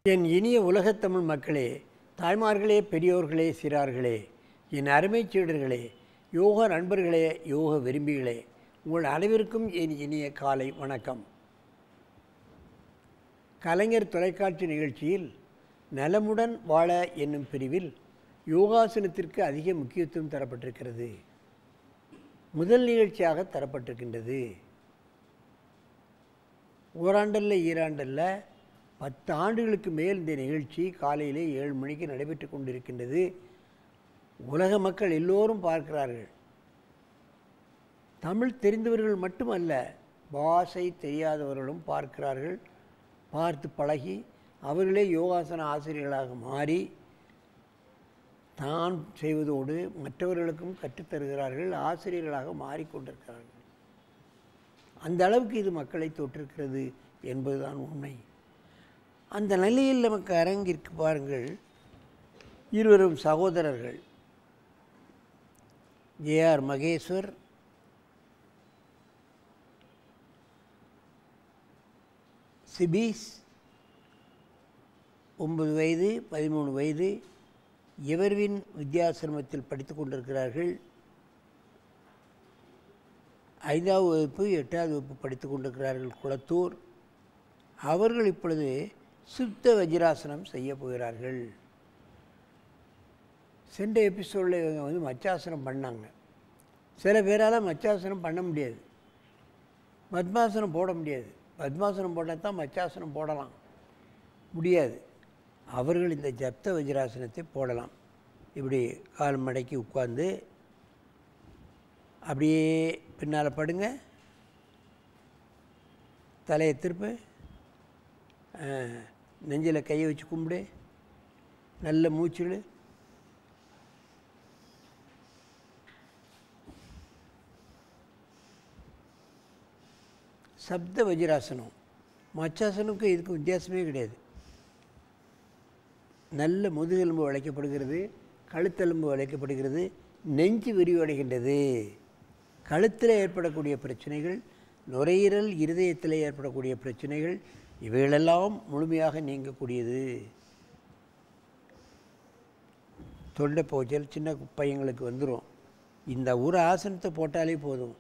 என் இனிய உலகத்தமிழ் மக்களே தாய்மார்களே பெரியோர்களே சிறார்களே என் அருமைச் சீடர்களே யோக நண்பர்களே யோக விரும்பிகளே உங்கள் அனைவருக்கும் என் இனிய காலை வணக்கம் கலைஞர் தொலைக்காட்சி நிகழ்ச்சியில் நலமுடன் வாழ என்னும் பிரிவில் யோகாசனத்திற்கு அதிக முக்கியத்துவம் தரப்பட்டிருக்கிறது முதல் நிகழ்ச்சியாக தரப்பட்டிருக்கின்றது ஓராண்டல்ல ஈராண்டல்ல பத்து ஆண்டுகளுக்கு மேல் இந்த நிகழ்ச்சி காலையிலே ஏழு மணிக்கு நடைபெற்று கொண்டிருக்கின்றது உலக மக்கள் எல்லோரும் பார்க்கிறார்கள் தமிழ் தெரிந்தவர்கள் மட்டுமல்ல பாஷை தெரியாதவர்களும் பார்க்கிறார்கள் பார்த்து பழகி அவர்களே யோகாசன ஆசிரியர்களாக மாறி தான் செய்வதோடு மற்றவர்களுக்கும் கற்றுத்தருகிறார்கள் ஆசிரியர்களாக மாறிக்கொண்டிருக்கிறார்கள் அந்த அளவுக்கு இது மக்களை தொற்றிருக்கிறது என்பதுதான் உண்மை அந்த நிலையில் நமக்கு அரங்கிற்கு பாருங்கள் இருவரும் சகோதரர்கள் ஜேஆர் மகேஸ்வர் சிபீஸ் ஒன்பது வயது பதிமூணு வயது எவர்வின் வித்யாசிரமத்தில் படித்து கொண்டிருக்கிறார்கள் ஐந்தாவது வகுப்பு எட்டாவது வகுப்பு படித்து கொண்டிருக்கிறார்கள் குளத்தூர் அவர்கள் இப்பொழுது சுத்த வஜ்ராசனம் செய்ய போகிறார்கள் சென்ற எபிசோடில் இவங்க வந்து மச்சாசனம் பண்ணாங்க சில பேரால் மச்சாசனம் பண்ண முடியாது பத்மாசனம் போட முடியாது பத்மாசனம் போட்டால் தான் மச்சாசனம் போடலாம் முடியாது அவர்கள் இந்த ஜப்த வஜ்ராசனத்தை போடலாம் இப்படி கால் மடக்கி உட்கார்ந்து அப்படியே பின்னால் படுங்க தலையை திருப்பு நெஞ்சில் கையை வச்சு கும்பிடு நல்ல மூச்சுடு சப்த வஜ்ராசனம் மச்சாசனுக்கும் இதுக்கு வித்தியாசமே கிடையாது நல்ல முதுகெலும்பு வளைக்கப்படுகிறது கழுத்தெலும்பு வளைக்கப்படுகிறது நெஞ்சு விரிவடைகின்றது கழுத்தில் ஏற்படக்கூடிய பிரச்சனைகள் நுரையீரல் இருதயத்தில் ஏற்படக்கூடிய பிரச்சனைகள் இவைகளெல்லாம் முழுமையாக நீங்கக்கூடியது தொண்டை போச்சல் சின்ன பையங்களுக்கு வந்துடும் இந்த ஒரு ஆசனத்தை போட்டாலே போதும்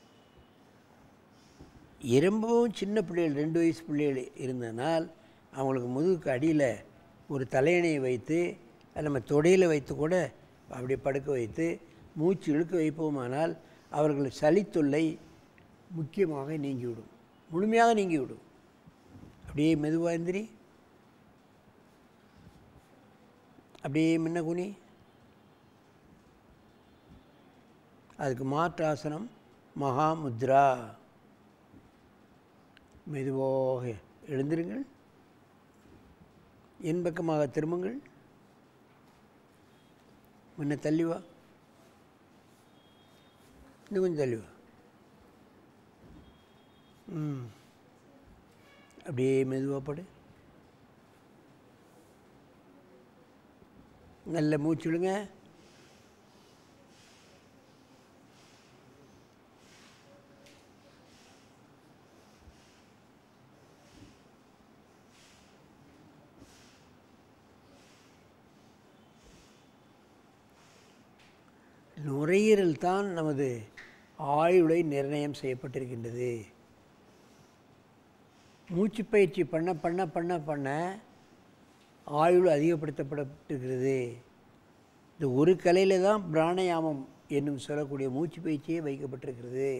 ரொம்பவும் சின்ன பிள்ளைகள் ரெண்டு வயசு பிள்ளைகள் இருந்தனால் அவங்களுக்கு முதுகுக்கு அடியில் ஒரு தலையணையை வைத்து நம்ம தொடையில் வைத்து கூட அப்படி படுக்க வைத்து மூச்சு இழுக்க வைப்போமானால் அவர்கள் சளித்தொல்லை முக்கியமாக நீங்கிவிடும் முழுமையாக நீங்கிவிடும் அப்படியே மெதுவாக எந்திரி அப்படியே முன்ன குனி அதுக்கு மாற்று ஆசனம் மகாமுத்ரா மெதுவாக எழுந்திருங்கள் என் பக்கமாக திரும்புங்கள் முன்ன தள்ளி வா இன்னும் கொஞ்சம் தள்ளி வா ம் அப்படியே மெதுவாக படு நல்ல மூச்சுடுங்க நுரையீரல் தான் நமது ஆயுளை நிர்ணயம் செய்யப்பட்டிருக்கின்றது மூச்சு பயிற்சி பண்ண பண்ண பண்ண பண்ண ஆயுள் அதிகப்படுத்தப்பட்டிருக்கிறது இந்த ஒரு கலையில் தான் பிராணயாமம் என்னும் சொல்லக்கூடிய மூச்சு பயிற்சியே வைக்கப்பட்டிருக்கிறது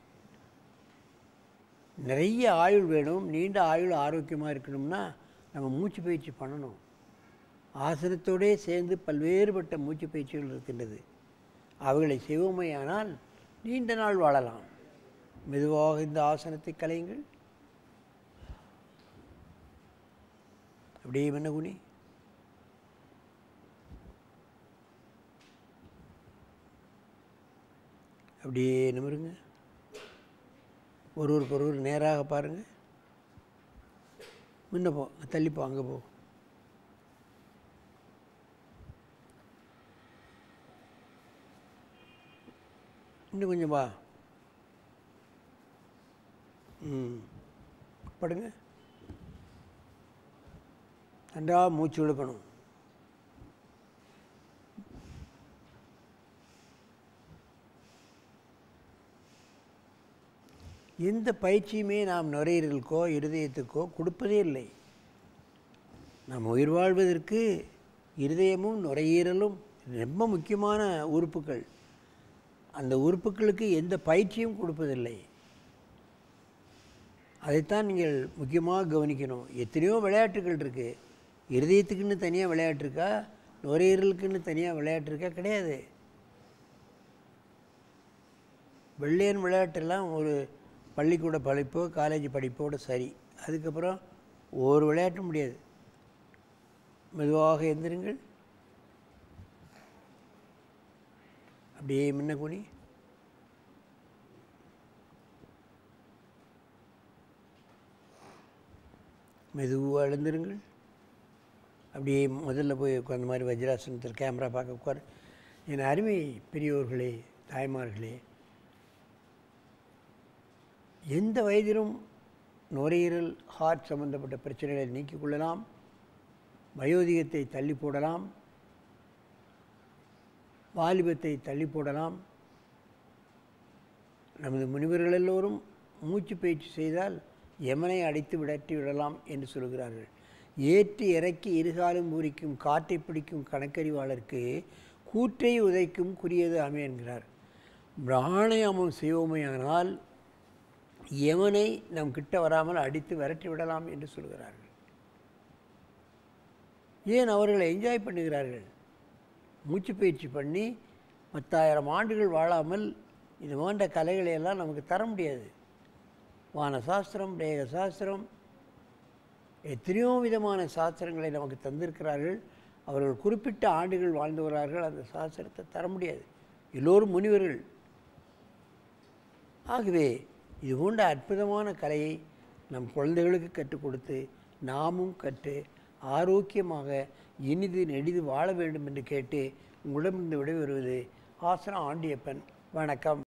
நிறைய ஆயுள் வேணும் நீண்ட ஆயுள் ஆரோக்கியமாக இருக்கணும்னா நம்ம மூச்சு பயிற்சி பண்ணணும் ஆசனத்தோடே சேர்ந்து பல்வேறுபட்ட மூச்சு பயிற்சிகள் இருக்கின்றது அவைகளை செய்வோமையானால் நீண்ட நாள் வாழலாம் மெதுவாக இந்த ஆசனத்தை கலையுங்கள் அப்படியே என்ன குனி அப்படியே நிமிருங்க ஒருவருக்கு ஒருவர் நேராக பாருங்கள் முன்ன போ தள்ளிப்போ அங்கே போ இன்னும் கொஞ்சம் வா ம் படுங்க நன்றாக மூச்சு இழுக்கணும் எந்த பயிற்சியுமே நாம் நுரையீரலுக்கோ இருதயத்துக்கோ கொடுப்பதே இல்லை நாம் உயிர் வாழ்வதற்கு இருதயமும் நுரையீரலும் ரொம்ப முக்கியமான உறுப்புகள் அந்த உறுப்புகளுக்கு எந்த பயிற்சியும் கொடுப்பதில்லை அதைத்தான் நீங்கள் முக்கியமாக கவனிக்கணும் எத்தனையோ விளையாட்டுகள் இருக்குது இருதயத்துக்குன்னு தனியாக விளையாட்டு இருக்கா நுரையீரலுக்குன்னு தனியாக விளையாட்டு இருக்கா கிடையாது வெள்ளையன் விளையாட்டெல்லாம் ஒரு பள்ளிக்கூட படிப்போ காலேஜ் படிப்போடு சரி அதுக்கப்புறம் ஒரு விளையாட்டும் முடியாது மெதுவாக எந்திருங்கள் அப்படியே முன்ன குனி மெதுவாக எழுந்திருங்கள் அப்படியே முதல்ல போய் உட்காந்த மாதிரி வஜ்ராசனத்தில் கேமரா பார்க்க உட்கார் என் அருமை பெரியோர்களே தாய்மார்களே எந்த வயதிலும் நுரையீரல் ஹார்ட் சம்பந்தப்பட்ட பிரச்சனைகளை நீக்கிக் கொள்ளலாம் வயோதிகத்தை தள்ளி போடலாம் வாலிபத்தை தள்ளி போடலாம் நமது முனிவர்கள் எல்லோரும் மூச்சு பயிற்சி செய்தால் யமனை அடைத்து விடட்டி விடலாம் என்று சொல்கிறார்கள் ஏற்றி இறக்கி இருகாலும் பூரிக்கும் காற்றை பிடிக்கும் கணக்கறிவாளருக்கு கூற்றை உதைக்கும் குறியது அமை என்கிறார் பிராணாயாமம் செய்வோமையானால் யமனை நம் கிட்ட வராமல் அடித்து விரட்டி விடலாம் என்று சொல்கிறார்கள் ஏன் அவர்களை என்ஜாய் பண்ணுகிறார்கள் மூச்சு பயிற்சி பண்ணி பத்தாயிரம் ஆண்டுகள் வாழாமல் இது போன்ற கலைகளை எல்லாம் நமக்கு தர முடியாது வான சாஸ்திரம் தேக சாஸ்திரம் எத்தனையோ விதமான சாஸ்திரங்களை நமக்கு தந்திருக்கிறார்கள் அவர்கள் குறிப்பிட்ட ஆண்டுகள் வாழ்ந்து வரார்கள் அந்த சாஸ்திரத்தை தர முடியாது எல்லோரும் முனிவர்கள் ஆகவே இது போன்ற அற்புதமான கலையை நம் குழந்தைகளுக்கு கற்றுக் கொடுத்து நாமும் கற்று ஆரோக்கியமாக இனிது நெடிது வாழ வேண்டும் என்று கேட்டு உங்களிடமிருந்து விடைபெறுவது ஆசனா ஆண்டியப்பன் வணக்கம்